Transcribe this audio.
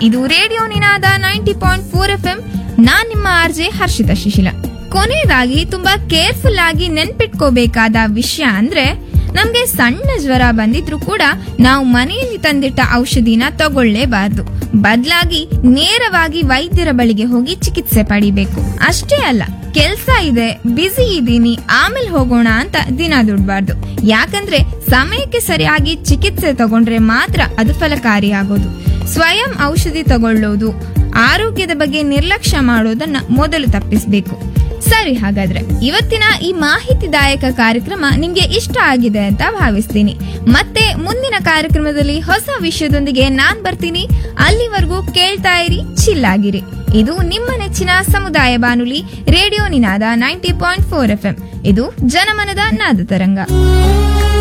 ಇದು radio Ninada ninety point four F M ನಾನ್ ನಿಮ್ಮ ಆರ್ಜೆ ಹರ್ಷಿತಾ ಶಿಶಿಲ ಕೊನೆಯದಾಗಿ ತುಂಬಾ ಕೇರ್ಫುಲ್ ಆಗಿ ನೆನ್ಪಿಟ್ಕೋಬೇಕಾದ ವಿಷಯ ಅಂದ್ರೆ ನಮ್ಗೆ ಸಣ್ಣ ಜ್ವರ ಬಂದಿದ್ರು ಕೂಡ ನಾವು ಮನೆಯಲ್ಲಿ ತಂದಿಟ್ಟ ಔಷಧಿನ ತಗೊಳ್ಳೇಬಾರ್ದು ಬದಲಾಗಿ ನೇರವಾಗಿ ವೈದ್ಯರ ಬಳಿಗೆ ಹೋಗಿ ಚಿಕಿತ್ಸೆ ಪಡಿಬೇಕು ಅಷ್ಟೇ ಅಲ್ಲ ಕೆಲ್ಸ ಇದೆ ಬ್ಯುಸಿ ಇದ್ದೀನಿ ಆಮೇಲೆ ಹೋಗೋಣ ಅಂತ ದಿನ ದುಡ್ಬಾರ್ದು ಯಾಕಂದ್ರೆ ಸಮಯಕ್ಕೆ ಸರಿಯಾಗಿ ಚಿಕಿತ್ಸೆ ತಗೊಂಡ್ರೆ ಮಾತ್ರ ಅದು ಫಲಕಾರಿಯಾಗೋದು ಸ್ವಯಂ ಔಷಧಿ ತಗೊಳ್ಳೋದು ಆರೋಗ್ಯದ ಬಗ್ಗೆ ನಿರ್ಲಕ್ಷ್ಯ ಮಾಡೋದನ್ನ ಮೊದಲು ತಪ್ಪಿಸಬೇಕು ಸರಿ ಹಾಗಾದ್ರೆ ಇವತ್ತಿನ ಈ ಮಾಹಿತಿದಾಯಕ ಕಾರ್ಯಕ್ರಮ ನಿಮ್ಗೆ ಇಷ್ಟ ಆಗಿದೆ ಅಂತ ಭಾವಿಸ್ತೀನಿ ಮತ್ತೆ ಮುಂದಿನ ಕಾರ್ಯಕ್ರಮದಲ್ಲಿ ಹೊಸ ವಿಷಯದೊಂದಿಗೆ ನಾನ್ ಬರ್ತೀನಿ ಅಲ್ಲಿವರೆಗೂ ಕೇಳ್ತಾ ಇರಿ ಚಿಲ್ಲಾಗಿರಿ ಇದು ನಿಮ್ಮ ನೆಚ್ಚಿನ ಸಮುದಾಯ ಬಾನುಲಿ radio Ninada ninety point four F ಇದು ಜನಮನದ ನಾದ ತರಂಗ